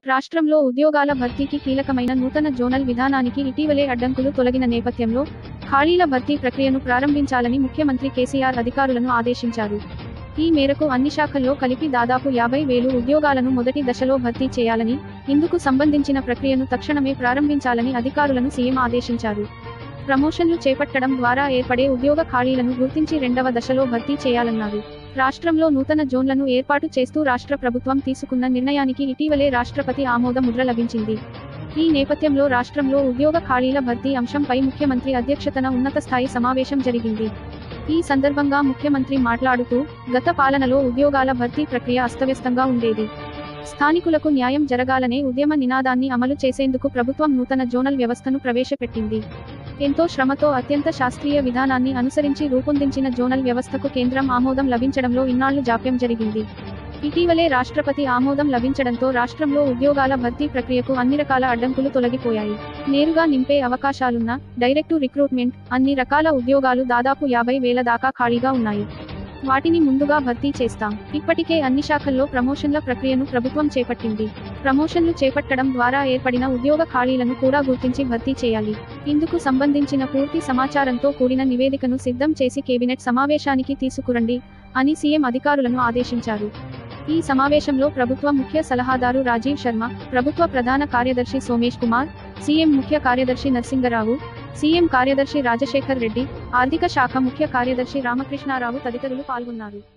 రాష్ట్రంలో ఉద్యోగాల భర్తీకి కీలకమైన నూతన జోనల్ విధానానికి ఇటీవలే అడ్డంకులు తొలగిన నేపథ్యంలో ఖాళీల భర్తీ ప్రక్రియను ప్రారంభించాలని ముఖ్యమంత్రి కేసీఆర్ అధికారులను ఆదేశించారు ఈ మేరకు అన్ని శాఖల్లో కలిపి దాదాపు యాభై వేలు ఉద్యోగాలను మొదటి దశలో భర్తీ చేయాలని ఇందుకు సంబంధించిన ప్రక్రియను తక్షణమే ప్రారంభించాలని అధికారులను సీఎం ఆదేశించారు ప్రమోషన్లు చేపట్టడం ద్వారా ఏర్పడే ఉద్యోగ ఖాళీలను గుర్తించి రెండవ దశలో భర్తీ చేయాలన్నారు రాష్ట్రంలో నూతన జోన్లను ఏర్పాటు చేస్తూ రాష్ట్ర ప్రభుత్వం తీసుకున్న నిర్ణయానికి ఇటీవలే రాష్ట్రపతి ఆమోద ముద్ర లభించింది ఈ నేపథ్యంలో రాష్ట్రంలో ఉద్యోగ ఖాళీల భర్తీ అంశంపై ముఖ్యమంత్రి అధ్యక్షతన ఉన్నత స్థాయి సమావేశం జరిగింది ఈ సందర్భంగా ముఖ్యమంత్రి మాట్లాడుతూ గత పాలనలో ఉద్యోగాల భర్తీ ప్రక్రియ అస్తవ్యస్తంగా ఉండేది స్థానికులకు న్యాయం జరగాలనే ఉద్యమ నినాదాన్ని అమలు చేసేందుకు ప్రభుత్వం నూతన జోనల్ వ్యవస్థను ప్రవేశపెట్టింది ఎంతో శ్రమతో అత్యంత శాస్త్రీయ విధానాన్ని అనుసరించి రూపొందించిన జోనల్ వ్యవస్థకు కేంద్రం ఆమోదం లభించడంలో ఇన్నాళ్లు జాప్యం జరిగింది ఇటీవలే రాష్ట్రపతి ఆమోదం లభించడంతో రాష్ట్రంలో ఉద్యోగాల భర్తీ ప్రక్రియకు అన్ని రకాల అడ్డంకులు తొలగిపోయాయి నేరుగా నింపే అవకాశాలున్న డైరెక్టు రిక్రూట్మెంట్ అన్ని రకాల ఉద్యోగాలు దాదాపు యాభై వేల దాకా ఖాళీగా ఉన్నాయి వాటిని ముందుగా భర్తీ చేస్తాం ఇప్పటికే అన్ని శాఖల్లో ప్రమోషన్ల ప్రక్రియను ప్రభుత్వం చేపట్టింది ప్రమోషన్లు చేపట్టడం ద్వారా ఏర్పడిన ఉద్యోగ ఖాళీలను కూడా గుర్తించి భర్తీ చేయాలి ఇందుకు సంబంధించిన పూర్తి సమాచారంతో కూడిన నివేదికను సిద్ధం చేసి కేబినెట్ సమావేశానికి తీసుకురండి అని సీఎం అధికారులను ఆదేశించారు ఈ సమావేశంలో ప్రభుత్వ ముఖ్య సలహాదారు రాజీవ్ శర్మ ప్రభుత్వ ప్రధాన కార్యదర్శి సోమేష్ కుమార్ సీఎం ముఖ్య కార్యదర్శి నరసింగరావు సీఎం కార్యదర్శి రాజశేఖర్ రెడ్డి ఆర్థిక శాఖ ముఖ్య కార్యదర్శి రామకృష్ణారావు తదితరులు పాల్గొన్నారు